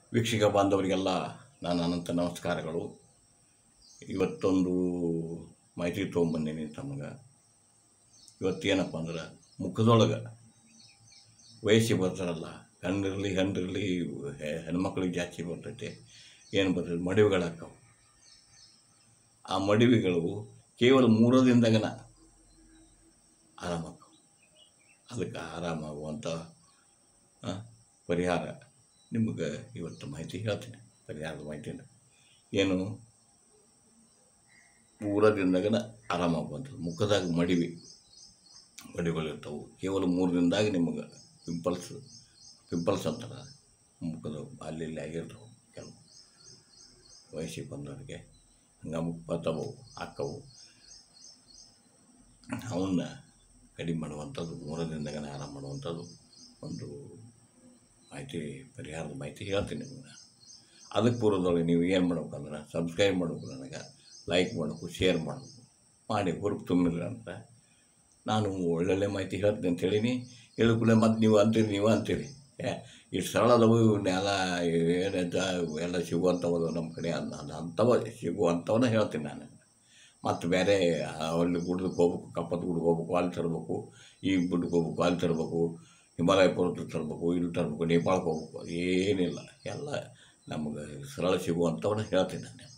ವೀಕ್ಷಕ ಬಾಂಧವರಿಗೆಲ್ಲ ನನ್ನ ಅನಂತ ನಮಸ್ಕಾರಗಳು ಇವತ್ತೊಂದು ಮಾಹಿತಿ ತೊಗೊಂಬಂದೀನಿ ತಮಗೆ ಇವತ್ತೇನಪ್ಪ ಅಂದ್ರೆ ಮುಖದೊಳಗೆ ವಯಸ್ಸಿಗೆ ಬರ್ತಾರಲ್ಲ ಗಂಡಿರಲಿ ಗಂಡಿರಲಿ ಹೆಣ್ಮಕ್ಳಿಗೆ ಜಾಸ್ತಿ ಬರ್ತೈತೆ ಏನು ಬರ್ತೈತೆ ಮಡಿವುಗಳಾಕ್ಕವು ಆ ಮಡಿವಿಗಳು ಕೇವಲ ಮೂರದಿಂದಾಗನ ಆರಾಮಾಕ್ಕವು ಅದಕ್ಕೆ ಆರಾಮಾಗುವಂಥ ಆ, ಪರಿಹಾರ ನಿಮಗೆ ಇವತ್ತು ಮಾಹಿತಿ ಹೇಳ್ತೀನಿ ಪರಿಹಾರದ ಮಾಹಿತಿನ ಏನು ಊರದಿಂದಾಗನ ಆರಾಮಾಗುವಂಥದ್ದು ಮುಖದಾಗ ಮಡಿವಿ ಮಡಿಗಳಿರ್ತಾವೆ ಕೇವಲ ಮೂರು ದಿನದಾಗ ನಿಮಗೆ ಪಿಂಪಲ್ಸ್ ಪಿಂಪಲ್ಸ್ ಅಂತಾರೆ ಮುಖದ ಅಲ್ಲಿ ಇಲ್ಲಿ ಆಗಿರ್ತಾವೆ ಕೆಲವು ವಯಸ್ಸಿಗೆ ಬಂದವರಿಗೆ ಹಂಗೆ ಮುಖ ಬರ್ತಾವು ಹಾಕವು ಅವನ್ನ ಕಡಿಮೆ ಮಾಡುವಂಥದ್ದು ಮೂರು ದಿನದಾಗನೇ ಆರಾಮ ಮಾಡುವಂಥದ್ದು ಒಂದು ಮಾಹಿತಿ ಪರಿಹಾರದ ಮಾಹಿತಿ ಹೇಳ್ತೀನಿ ನಿಮ್ಗೆ ಅದಕ್ಕೆ ಪೂರ್ವದೊಳಗೆ ನೀವು ಏನು ಮಾಡ್ಬೇಕಂದ್ರೆ ಸಬ್ಸ್ಕ್ರೈಬ್ ಮಾಡ್ಬೇಕು ನನಗೆ ಲೈಕ್ ಮಾಡಬೇಕು ಶೇರ್ ಮಾಡಬೇಕು ಮಾಡಿ ಹುರುಪು ತುಂಬಿಲ್ಲ ಅಂತ ನಾನು ಒಳ್ಳೊಳ್ಳೆ ಮಾಹಿತಿ ಹೇಳ್ತೀನಿ ಅಂತ ಹೇಳೀನಿ ಹೇಳಿದ್ಕೂಡಲೇ ಮತ್ತು ನೀವು ಅಂತೀರಿ ನೀವು ಅಂತೀರಿ ಏ ಇಷ್ಟು ಸರಳ ಅದಾವು ಇವನ್ನೆಲ್ಲ ಏನಂತ ಎಲ್ಲ ಸಿಗುವಂಥವು ನಮ್ಮ ಕಡೆ ಅದ್ ಅದು ಅಂಥವ ಸಿಗುವಂಥವನ್ನ ಹೇಳ್ತೀನಿ ನಾನು ಮತ್ತು ಬೇರೆ ಅಲ್ಲಿ ಗುಡ್ದಕ್ಕೆ ಹೋಗ್ಬೇಕು ಕಪ್ಪತ್ತು ಗುಡ್ಗೆ ಹೋಗ್ಬೇಕು ಅಲ್ಲಿ ತರಬೇಕು ಈ ಗುಡ್ಡಕ್ಕೆ ಹೋಗ್ಬೇಕು ಅಲ್ಲಿ ತರಬೇಕು ಹಿಮಾಲಯ ಪರ್ವತ ತರಬೇಕು ಇಲ್ಲಿ ತರಬೇಕು ನೇಪಾಳಕ್ಕೆ ಹೋಗ್ಬೇಕು ಏನಿಲ್ಲ ಎಲ್ಲ ನಮಗೆ ಸರಳ ಸಿಗುವಂಥವನ್ನ ಹೇಳ್ತೀನಿ ನಾನು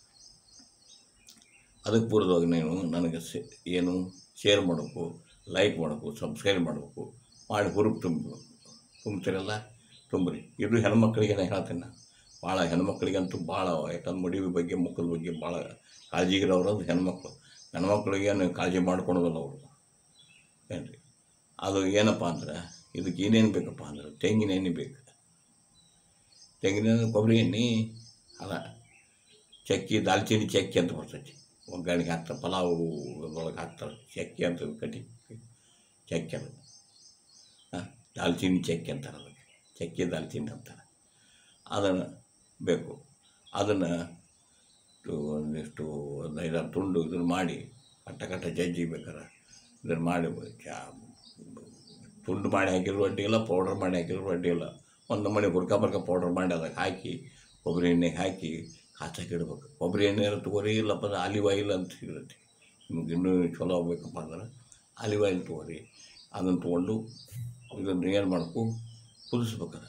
ಅದಕ್ಕೆ ಪೂರ್ವವಾಗಿ ನೀವು ನನಗೆ ಸೆ ಏನು ಶೇರ್ ಮಾಡಬೇಕು ಲೈಕ್ ಮಾಡಬೇಕು ಸಬ್ಸ್ಕ್ರೈಬ್ ಮಾಡಬೇಕು ಮಾಡಿ ಹುರುಪು ತುಂಬಬೇಕು ತುಂಬ್ತೀರಲ್ಲ ತುಂಬ್ರಿ ಇದು ಹೆಣ್ಮಕ್ಳಿಗೆ ನಾನು ಹೇಳ್ತೀನಿ ನಾನು ಭಾಳ ಹೆಣ್ಮಕ್ಳಿಗಂತೂ ಭಾಳ ಯಾಕಂದ್ರೆ ಮದುವೆ ಬಗ್ಗೆ ಮುಖದ ಬಗ್ಗೆ ಭಾಳ ಕಾಳಜಿಗಿರೋರು ಅದು ಹೆಣ್ಮಕ್ಳು ಹೆಣ್ಮಕ್ಳಿಗೆ ಏನು ಕಾಳಜಿ ಮಾಡ್ಕೊಳೋದಲ್ಲ ಅವರು ಏನು ರೀ ಅದು ಏನಪ್ಪ ಅಂದ್ರೆ ಇದಕ್ಕೆ ಏನೇನು ಬೇಕಪ್ಪ ಅಂದ್ರೆ ತೆಂಗಿನ ಎಣ್ಣೆ ಬೇಕು ತೆಂಗಿನ ಎಣ್ಣೆ ಕೊಬ್ಬರಿ ಎಣ್ಣೆ ಅದ ಚಕ್ಕಿ ದಾಲ್ಚಿನ್ನಿ ಚಕ್ಕಿ ಅಂತ ಬರ್ತೈತಿ ಒಗ್ಗರಣೆಗೆ ಹಾಕ್ತಾರೆ ಪಲಾವು ಒಳಗೆ ಹಾಕ್ತಾರೆ ಚಕ್ಕಿ ಅಂತ ಕಟ್ಟಿ ಚಕ್ಕಿ ಅದು ಹಾಂ ದಾಲ್ಚಿನ್ನಿ ಚಕ್ಕಿ ಅಂತಾರೆ ಅದಕ್ಕೆ ಚಕ್ಕಿ ದಾಲ್ಚಿನ್ನಿ ಅಂತಾರೆ ಅದನ್ನು ಬೇಕು ಅದನ್ನು ಒಂದಿಷ್ಟು ಒಂದು ಐದಾರು ತುಂಡು ಇದನ್ನು ಮಾಡಿ ಕಟ್ಟ ಕಟ್ಟ ಜಜ್ಜಿ ಬೇಕಾರೆ ಇದನ್ನು ಮಾಡಿ ಚಾ ತುಂಡು ಮಾಡಿ ಹಾಕಿದ್ರು ಅಡ್ಡಿ ಇಲ್ಲ ಪೌಡ್ರ್ ಮಾಡಿ ಹಾಕಿದ್ರು ಅಡ್ಡಿ ಇಲ್ಲ ಒಂದು ಮನೆ ಹುರ್ಕ ಬರ್ಕ ಪೌಡ್ರ್ ಮಾಡಿ ಅದಕ್ಕೆ ಹಾಕಿ ಕೊಬ್ಬರಿ ಎಣ್ಣೆಗೆ ಹಾಕಿ ಕಾಚಕ್ಕೆ ಇಡ್ಬೇಕು ಕೊಬ್ಬರಿ ಎಣ್ಣೆ ತೊಗೊರಿ ಇಲ್ಲಪ್ಪ ಅಂದ್ರೆ ಆಲಿವ್ ಆಯಿಲ್ ಅಂತ ಸಿಗುತ್ತೆ ನಿಮ್ಗೆ ಇನ್ನೂ ಚಲೋ ಆಗ್ಬೇಕಪ್ಪ ಅಂದ್ರೆ ಆಲಿವ್ ಆಯಿಲ್ ತೊಗೊರಿ ಅದನ್ನು ತೊಗೊಂಡು ಇದನ್ನು ಏನು ಮಾಡಬೇಕು ಕುದಿಸ್ಬೇಕದ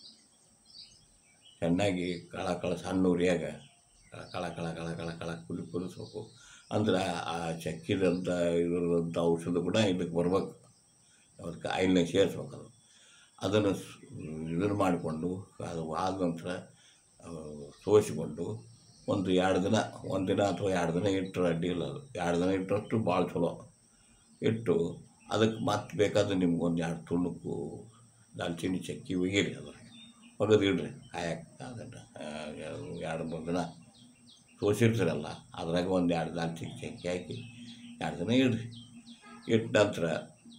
ಚೆನ್ನಾಗಿ ಕಳ ಕಳ ಸಣ್ಣ ಉರಿಯಾಗ ಕಳ ಕಳ ಕಳ ಕಳ ಕಳ ಕುದಿ ಕುದಿಸ್ಬೇಕು ಅಂದ್ರೆ ಆ ಚಕ್ಕಿದಂಥ ಇದ್ರದಂಥ ಔಷಧ ಕೂಡ ಇದಕ್ಕೆ ಬರ್ಬೇಕು ಅದಕ್ಕೆ ಆಯಿಲ್ನಾಗ ಸೇರಿಸ್ಬೇಕು ಅದು ಅದನ್ನು ಇದನ್ನು ಮಾಡಿಕೊಂಡು ಅದು ಆದ ನಂತರ ಸೋಸಿಕೊಂಡು ಒಂದು ಎರಡು ದಿನ ಒಂದು ದಿನ ಅಥವಾ ಎರಡು ದಿನ ಇಟ್ಟರೆ ಅಡ್ಡಿ ಇಲ್ಲ ಅದು ಎರಡು ದಿನ ಇಟ್ಟರಷ್ಟು ಭಾಳ ಚಲೋ ಇಟ್ಟು ಅದಕ್ಕೆ ಮತ್ತೆ ಬೇಕಾದ್ರೆ ನಿಮ್ಗೆ ಒಂದು ಎರಡು ತುಣುಕು ದಾಲ್ಚಿನ್ನಿ ಚಕ್ಕಿ ಒಗಿರಿ ಅದ್ರಾಗ ಒಗೆದು ಇಡ್ರಿ ಕಾಯಕ್ಕೆ ಅದನ್ನು ಎರಡು ಮೂರು ದಿನ ಸೋಸಿರ್ತೀರಲ್ಲ ಅದ್ರಾಗ ಒಂದು ಎರಡು ದಾಲ್ಚಿನ್ನಿ ಚಕ್ಕಿ ಹಾಕಿ ಎರಡು ದಿನ ಇಡ್ರಿ ಇಟ್ಟ ನಂತರ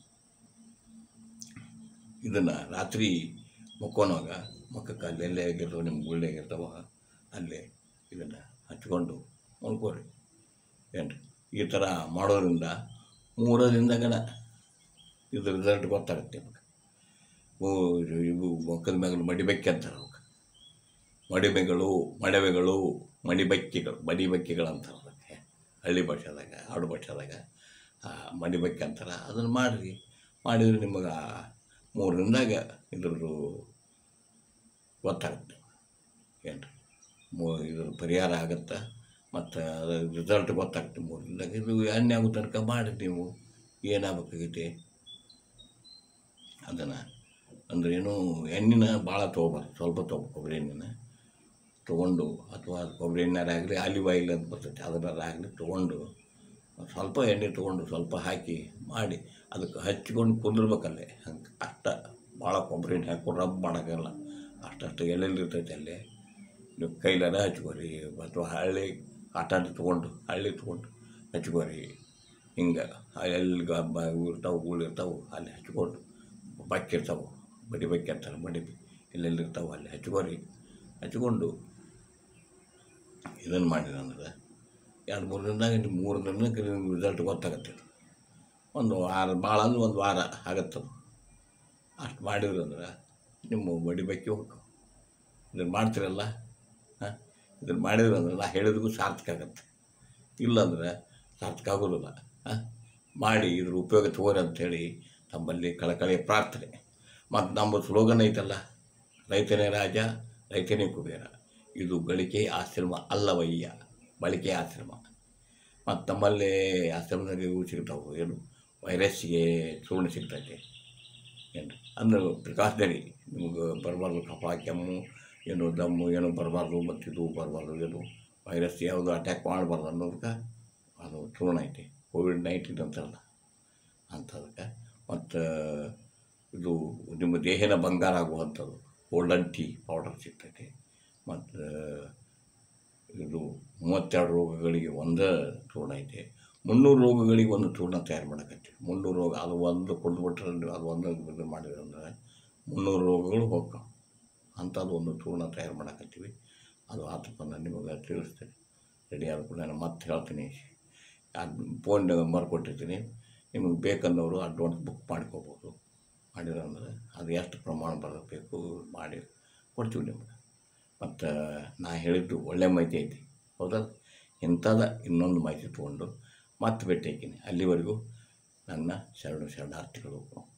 ಇದನ್ನು ರಾತ್ರಿ ಮುಕ್ಕೋನಾಗ ಮುಖಕ್ಕೆ ಅಲ್ಲೆಲ್ಲೇ ಆಗಿರ್ತಾವೆ ನಿಮ್ಮ ಗುಳ್ಳೆ ಆಗಿರ್ತಾವ ಅಲ್ಲೇ ಇದನ್ನು ಹಚ್ಕೊಂಡು ಮಲ್ಕೋರಿ ಏನು ಈ ಥರ ಮಾಡೋದ್ರಿಂದ ಮೂರರಿಂದಗನ ಇದ್ರ ರಿಸಲ್ಟ್ ಗೊತ್ತಾಗುತ್ತೆ ನಿಮಗೆ ಓ ಇದು- ಇವು ಮುಖದ ಮ್ಯಾಗ ಮಡಿಬೆಕ್ಕೆ ಅಂತಾರೆ ಅವಕ್ಕೆ ಮಡಿಮೆಗಳು ಮಡವೆಗಳು ಮಡಿಬಕ್ಕಿಗಳು ಮಡಿಬಕ್ಕಿಗಳು ಅಂತಾರೆ ಅದಕ್ಕೆ ಹಳ್ಳಿ ಭಾಷೆದಾಗ ಆಡು ಭಾಷೆದಾಗ ಆ, ಮಡಿಬಕ್ಕೆ ಅಂತಾರೆ ಅದನ್ನು ಮಾಡಿರಿ ಮಾಡಿದ್ರೆ ನಿಮಗೆ ಮೂರು ದಿನದಾಗ ಇದ್ರದ್ದು ಗೊತ್ತಾಗುತ್ತೆ ಏನು ರೀ ಮೂ ಇದ್ರ ಪರಿಹಾರ ಆಗುತ್ತೆ ಮತ್ತು ಅದ್ರ ರಿಸಲ್ಟ್ ಗೊತ್ತಾಗುತ್ತೆ ಮೂರು ದಿನದಾಗ ಇದು ಎಣ್ಣೆ ಆಗೋ ತನಕ ಮಾಡಿ ನೀವು ಏನಾಗಬೇಕಾಗೈತಿ ಅದನ್ನು ಅಂದ್ರೆ ಏನು ಎಣ್ಣೆನ ಭಾಳ ತೊಗೋಬಾರ್ದು ಸ್ವಲ್ಪ ತೊಗೋ ಕೊಬ್ಬರಿ ಎಣ್ಣೆನ ತೊಗೊಂಡು ಅಥವಾ ಕೊಬ್ಬರಿ ಎಣ್ಣೆರಾಗಲಿ ಆಲಿವ್ ಆಯಿಲ್ ಅಂತ ಬರ್ತೈತೆ ಅದರಾಗಲಿ ತೊಗೊಂಡು ಒಂದ್ ಸ್ವಲ್ಪ ಎಣ್ಣೆ ತೊಗೊಂಡು ಸ್ವಲ್ಪ ಹಾಕಿ ಮಾಡಿ ಅದಕ್ಕೆ ಹಚ್ಕೊಂಡು ಕುಂದಿರ್ಬೇಕಲ್ಲೇ ಹಂಗೆ ಅಷ್ಟ ಭಾಳ ಕೊಬ್ಬರಿ ಎಣ್ಣೆ ಹಾಕ್ಕೊಂಡು ರಬ್ ಮಾಡೋಕ್ಕಲ್ಲ ಅಷ್ಟಷ್ಟು ಎಲ್ಲೆಲ್ಲಿ ಇರ್ತೈತೆ ಅಲ್ಲೇ ನೀವು ಕೈಲಾರ ಹಚ್ಕೋರಿ ಅಥವಾ ಹಳ್ಳಿ ಆಟಾಟ ತೊಗೊಂಡು ಹಳ್ಳಿ ತೊಗೊಂಡು ಹಚ್ಕೋರಿ ಹಿಂಗೆ ಎಲ್ಲಿ ಗ- ಇವು ಇರ್ತಾವೆ ಗೂಳು ಇರ್ತಾವೆ ಅಲ್ಲಿ ಹಚ್ಕೊಂಡು ಬಕ್ಕಿರ್ತಾವೆ ಬಡಿ ಬಕ್ಕಿ ಅಂತಾರೆ ಬಡಿ ಎಲ್ಲೆಲ್ಲಿ ಇರ್ತಾವೆ ಅಲ್ಲಿ ಹಚ್ಕೋರಿ ಹಚ್ಕೊಂಡು ಇದನ್ನು ಮಾಡಿದಂದ್ರೆ ಎರಡು ಮೂರು ದಿನದಾಗ ನೀವು ಮೂರು ದಿನಕ್ಕೆ ನಿಮ್ಗೆ ರಿಸಲ್ಟ್ ಗೊತ್ತಾಗತ್ತೆ ಒಂದು ವಾರ ಭಾಳ ಅಂದ್ರೆ ಒಂದು ವಾರ ಆಗತ್ತದು ಅಷ್ಟು ಮಾಡಿದ್ರಂದ್ರೆ ನಿಮ್ಮ ಬಡಿ ಬಕ್ಕಿ ಹೋಗ್ತಾವೆ ಇದನ್ನು ಮಾಡ್ತೀರಲ್ಲ ಹಾಂ ಇದನ್ನು ಮಾಡಿದ್ರೆ ಅಂದ್ರೆ ನಾ ಹೇಳಿದ್ರಿಗೂ ಸಾರ್ಥಕ ಆಗತ್ತೆ ಇಲ್ಲಾಂದ್ರೆ ಸಾರ್ಥಕ ಆಗೋದಿಲ್ಲ ಹಾಂ ಮಾಡಿ ಇದ್ರ ಉಪಯೋಗ ತಗೋರಿ ಅಂಥೇಳಿ ತಮ್ಮಲ್ಲಿ ಕಳಕಳಿಯ ಪ್ರಾರ್ಥನೆ ಮತ್ತು ನಮ್ಮ ಸ್ಲೋಗನ್ ಐತಲ್ಲ ರೈತನೇ ರಾಜ ರೈತನೇ ಕುಬೇರ ಇದು ಗಳಿಕೆ ಆಶ್ರಮ ಅಲ್ಲವಯ್ಯ ಬಳಕೆ ಆಶ್ರಮ ಮತ್ತು ನಮ್ಮಲ್ಲಿ ಆಶ್ರಮದಾಗ ಇವು ಸಿಗ್ತಾವೆ ಏನು ವೈರಸ್ಸಿಗೆ ಚೂರ್ಣ ಸಿಗ್ತೈತೆ ಏನು ಅಂದ್ರೆ ಪ್ರಿಕಾಷನರಿ ನಿಮಗೆ ಬರಬಾರ್ದು ಕಫ ಕೆಮ್ಮು ಏನು ದಮ್ಮು ಏನು ಬರಬಾರ್ದು ಮತ್ತು ಇದು ಬರಬಾರ್ದು ಏನು ವೈರಸ್ ಯಾವುದು ಅಟ್ಯಾಕ್ ಮಾಡಬಾರ್ದು ಅನ್ನೋದಕ್ಕೆ ಅದು ಚೂರ್ಣ ಐತಿ ಕೋವಿಡ್ ನೈನ್ಟೀನ್ ಅಂತಾರಲ್ಲ ಅಂಥದಕ್ಕೆ ಮತ್ತು ಇದು ನಿಮ್ಮ ದೇಹನ ಬಂಗಾರ ಆಗುವಂಥದ್ದು ಗೋಲ್ಡನ್ ಟೀ ಪೌಡರ್ ಸಿಗ್ತೈತಿ ಮತ್ತು ಇದು ಮೂವತ್ತೆರಡು ರೋಗಗಳಿಗೆ ಒಂದೇ ಚೂರ್ಣ ಐತೆ ಮುನ್ನೂರು ರೋಗಗಳಿಗೆ ಒಂದು ಚೂರ್ಣ ತಯಾರು ಮಾಡಕತ್ತೀವಿ ಮುನ್ನೂರು ರೋಗ ಅದು ಒಂದು ಕುಡಿದ್ಬಿಟ್ರೆ ಅದು ಒಂದು ಇದು ಮಾಡಿದ್ರೆ ಅಂದ್ರೆ ಮುನ್ನೂರು ರೋಗಗಳು ಹೋಗ್ತಾವೆ ಅಂಥದ್ದು ಒಂದು ಚೂರ್ಣ ತಯಾರು ಮಾಡಕತ್ತೀವಿ ಅದು ಆತಪ್ಪ ನಾನು ನಿಮಗೆ ತಿಳಿಸ್ತೇನೆ ರೆಡಿ ಆದ ಕೂಡ ನಾನು ಮತ್ತೆ ಹೇಳ್ತೀನಿ ಅದು ಫೋನ್ ನಂಬರ್ ಕೊಟ್ಟಿರ್ತೀನಿ ನಿಮಗೆ ಬೇಕನ್ನೋರು ಅಡ್ವಾನ್ಸ್ ಬುಕ್ ಮಾಡ್ಕೋಬೋದು ಮಾಡಿದ್ರೆ ಅಂದ್ರೆ ಅದು ಎಷ್ಟು ಪ್ರಮಾಣ ಬರಬೇಕು ಮಾಡಿ ಕೊಡ್ತೀವಿ ನಿಮ್ಗೆ ಮತ್ತು ನಾ ಹೇಳಿದ್ದು ಒಳ್ಳೆ ಮಾಹಿತಿ ಐತಿ ಹೌದಾ ಇಂಥದ ಇನ್ನೊಂದು ಮಾಹಿತಿ ತೊಗೊಂಡು ಮತ್ತೆ ಭೇಟಿ ಹಾಕಿನಿ ಅಲ್ಲಿವರೆಗೂ ನನ್ನ ಶರಣು ಶರಣಾರ್ಥಿಗಳು